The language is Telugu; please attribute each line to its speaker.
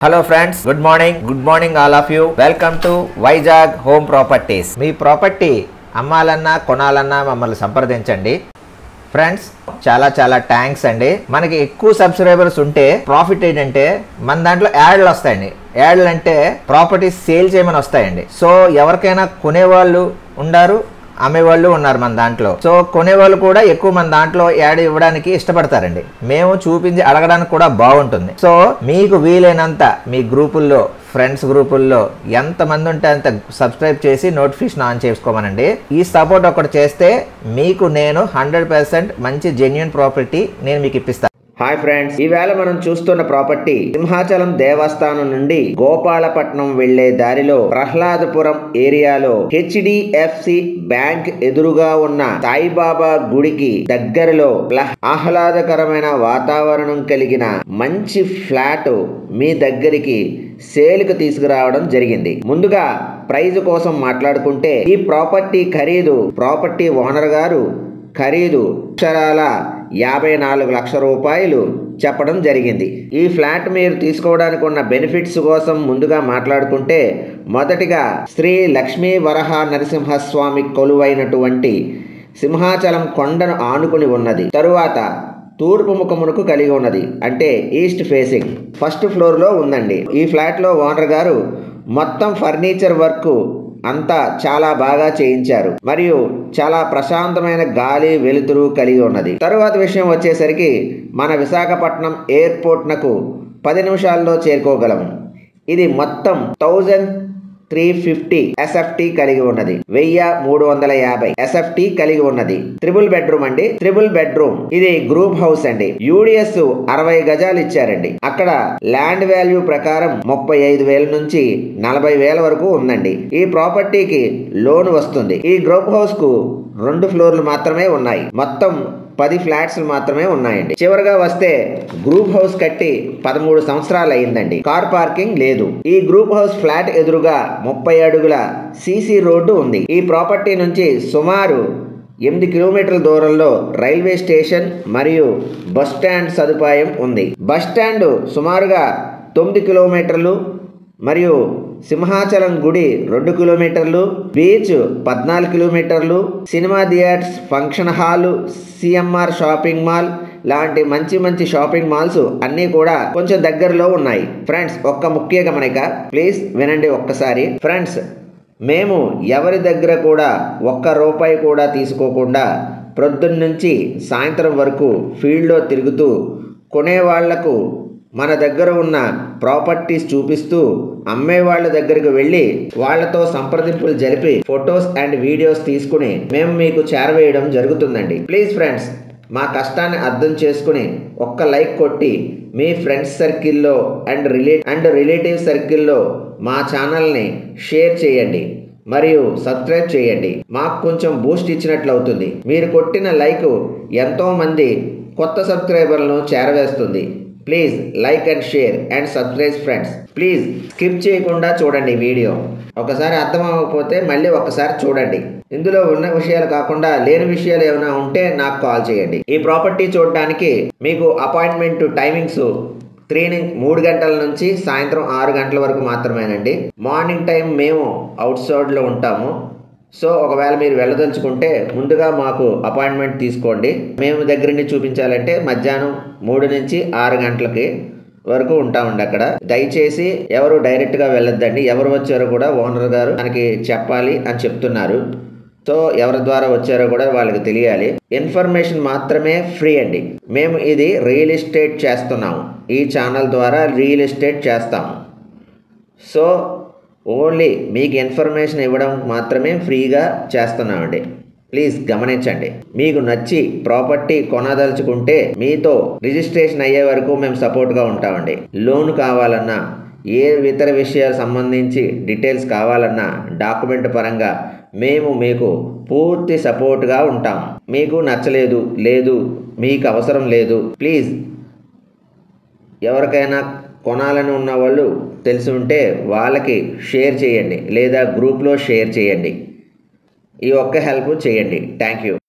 Speaker 1: hello friends good morning good morning all of you welcome to Vizag home properties మీ ప్రాపర్టీ అమ్మాలన్నా కొనాలన్నా మమ్మల్ని సంప్రదించండి ఫ్రెండ్స్ చాలా చాలా థ్యాంక్స్ అండి మనకి ఎక్కువ సబ్స్క్రైబర్స్ ఉంటే ప్రాఫిట్ ఏంటంటే మన దాంట్లో యాడ్లు వస్తాయండి యాడ్లు అంటే ప్రాపర్టీస్ సేల్ చేయమని వస్తాయండి సో ఎవరికైనా కొనేవాళ్ళు ఉండారు అమ్మేవాళ్ళు ఉన్నారు మన దాంట్లో సో కొనేవాళ్ళు కూడా ఎక్కువ మన దాంట్లో యాడ్ ఇవ్వడానికి ఇష్టపడతారండి మేము చూపించి అడగడానికి కూడా బాగుంటుంది సో మీకు వీలైనంత మీ గ్రూపుల్లో ఫ్రెండ్స్ గ్రూపుల్లో ఎంతమంది ఉంటే అంత సబ్స్క్రైబ్ చేసి నోటిఫికేషన్ ఆన్ చేసుకోమనండి ఈ సపోర్ట్ ఒకటి చేస్తే మీకు నేను హండ్రెడ్ పర్సెంట్ మంచి జెన్యున్ ప్రాపర్టీ నేను మీకు ఇప్పిస్తాను హాయ్ ఫ్రెండ్స్ ఈవేళ మనం చూస్తున్న ప్రాపర్టీ సింహాచలం దేవస్థానం నుండి గోపాలపట్నం వెళ్లే దారిలో ప్రహ్లాదపురం ఏరియాలో హెచ్డిఎఫ్సి బ్యాంక్ ఎదురుగా ఉన్న సాయిబాబా గుడికి దగ్గరలో ప్ల- ఆహ్లాదకరమైన వాతావరణం కలిగిన మంచి ఫ్లాట్ మీ దగ్గరికి సేల్కి తీసుకురావడం జరిగింది ముందుగా ప్రైజ్ కోసం మాట్లాడుకుంటే ఈ ప్రాపర్టీ ఖరీదు ప్రాపర్టీ ఓనర్ గారు ఖరీదు అక్షరాల యాభై నాలుగు లక్షల రూపాయలు చెప్పడం జరిగింది ఈ ఫ్లాట్ మీరు తీసుకోవడానికి ఉన్న బెనిఫిట్స్ కోసం ముందుగా మాట్లాడుకుంటే మొదటిగా శ్రీ లక్ష్మీ వరహ నరసింహస్వామి కొలువైనటువంటి సింహాచలం కొండను ఆనుకుని ఉన్నది తరువాత తూర్పు ముఖమునకు కలిగి ఉన్నది అంటే ఈస్ట్ ఫేసింగ్ ఫస్ట్ ఫ్లోర్లో ఉందండి ఈ ఫ్లాట్లో ఓనర్ గారు మొత్తం ఫర్నిచర్ వర్క్ అంతా చాలా బాగా చేయించారు మరియు చాలా ప్రశాంతమైన గాలి వెలుతురు కలిగి ఉన్నది తరువాత విషయం వచ్చేసరికి మన విశాఖపట్నం ఎయిర్పోర్ట్ నకు పది నిమిషాల్లో చేరుకోగలము ఇది మొత్తం థౌజండ్ త్రీ ఫిఫ్టీ ఎస్ఎఫ్టి కలిగి ఉన్నది వెయ్యి మూడు వందల యాభై ఎస్ఎఫ్టి కలిగి ఉన్నది త్రిబుల్ బెడ్రూమ్ అండి త్రిబుల్ బెడ్రూమ్ ఇది గ్రూప్ హౌస్ అండి యూడిఎస్ అరవై గజాలు ఇచ్చారండి అక్కడ ల్యాండ్ వాల్యూ ప్రకారం ముప్పై ఐదు వేల నుంచి నలభై వేల వరకు ఉందండి ఈ ప్రాపర్టీకి లోన్ వస్తుంది ఈ గ్రూప్ హౌస్ కు రెండు ఫ్లోర్లు మాత్రమే ఉన్నాయి మొత్తం పది ఫ్లాట్స్ మాత్రమే ఉన్నాయండి చివరిగా వస్తే గ్రూప్ హౌస్ కట్టి పదమూడు సంవత్సరాలు అయిందండి కార్ పార్కింగ్ లేదు ఈ గ్రూప్ హౌస్ ఫ్లాట్ ఎదురుగా ముప్పై అడుగుల సీసీ రోడ్డు ఉంది ఈ ప్రాపర్టీ నుంచి సుమారు ఎనిమిది కిలోమీటర్ల దూరంలో రైల్వే స్టేషన్ మరియు బస్ స్టాండ్ సదుపాయం ఉంది బస్ స్టాండ్ సుమారుగా తొమ్మిది కిలోమీటర్లు మరియు సింహాచలం గుడి రెండు కిలోమీటర్లు బీచ్ పద్నాలుగు కిలోమీటర్లు cinema theatres function hall CMR shopping mall లాంటి మంచి మంచి షాపింగ్ మాల్స్ అన్నీ కూడా కొంచెం దగ్గరలో ఉన్నాయి ఫ్రెండ్స్ ఒక్క ముఖ్య గమనిక ప్లీజ్ వినండి ఒక్కసారి ఫ్రెండ్స్ మేము ఎవరి దగ్గర కూడా ఒక్క రూపాయి కూడా తీసుకోకుండా ప్రొద్దున్న నుంచి సాయంత్రం వరకు ఫీల్డ్లో తిరుగుతూ కొనే వాళ్లకు మన దగ్గర ఉన్న ప్రాపర్టీస్ చూపిస్తూ అమ్మే వాళ్ళ దగ్గరికి వెళ్ళి వాళ్ళతో సంప్రదింపులు జరిపి ఫొటోస్ అండ్ వీడియోస్ తీసుకుని మేము మీకు చేరవేయడం జరుగుతుందండి ప్లీజ్ ఫ్రెండ్స్ మా కష్టాన్ని అర్థం చేసుకుని ఒక్క లైక్ కొట్టి మీ ఫ్రెండ్స్ సర్కిల్లో అండ్ రిలే అండ్ రిలేటివ్ సర్కిల్లో మా ఛానల్ని షేర్ చేయండి మరియు సబ్స్క్రైబ్ చేయండి మాకు కొంచెం బూస్ట్ ఇచ్చినట్లు అవుతుంది మీరు కొట్టిన లైక్ ఎంతో మంది కొత్త సబ్స్క్రైబర్లను చేరవేస్తుంది please like and share and subscribe friends please skip చేయకుండా చూడండి వీడియో ఒకసారి అర్థం అవ్వకపోతే మళ్ళీ ఒకసారి చూడండి ఇందులో ఉన్న విషయాలు కాకుండా లేని విషయాలు ఏమైనా ఉంటే నాకు కాల్ చేయండి ఈ ప్రాపర్టీ చూడడానికి మీకు అపాయింట్మెంట్ టైమింగ్స్ త్రీ నుంచి మూడు గంటల నుంచి సాయంత్రం ఆరు గంటల వరకు మాత్రమేనండి మార్నింగ్ టైం మేము అవుట్ సైడ్లో ఉంటాము సో ఒకవేళ మీరు వెళ్ళదలుచుకుంటే ముందుగా మాకు అపాయింట్మెంట్ తీసుకోండి మేము దగ్గరుండి చూపించాలంటే మధ్యాహ్నం మూడు నుంచి ఆరు గంటలకి వరకు ఉంటామండి అక్కడ దయచేసి ఎవరు డైరెక్ట్గా వెళ్ళొద్దండి ఎవరు వచ్చారో కూడా ఓనర్ గారు మనకి చెప్పాలి అని చెప్తున్నారు సో ఎవరి ద్వారా వచ్చారో కూడా వాళ్ళకి తెలియాలి ఇన్ఫర్మేషన్ మాత్రమే ఫ్రీ అండి మేము ఇది రియల్ ఎస్టేట్ చేస్తున్నాము ఈ ఛానల్ ద్వారా రియల్ ఎస్టేట్ చేస్తాము సో ఓన్లీ మీకు ఇన్ఫర్మేషన్ ఇవ్వడం మాత్రమే ఫ్రీగా చేస్తున్నామండి ప్లీజ్ గమనించండి మీకు నచ్చి ప్రాపర్టీ కొనదలుచుకుంటే మీతో రిజిస్ట్రేషన్ అయ్యే వరకు మేము సపోర్ట్గా ఉంటామండి లోన్ కావాలన్నా ఏ ఇతర విషయాలు సంబంధించి డీటెయిల్స్ కావాలన్నా డాక్యుమెంట్ పరంగా మేము మీకు పూర్తి సపోర్ట్గా ఉంటాం మీకు నచ్చలేదు లేదు మీకు అవసరం లేదు ప్లీజ్ ఎవరికైనా కొనాలని ఉన్న వాళ్ళు తెలిసి ఉంటే వాళ్ళకి షేర్ చేయండి లేదా గ్రూప్లో షేర్ చేయండి ఈ ఒక్క హెల్ప్ చేయండి థ్యాంక్ యూ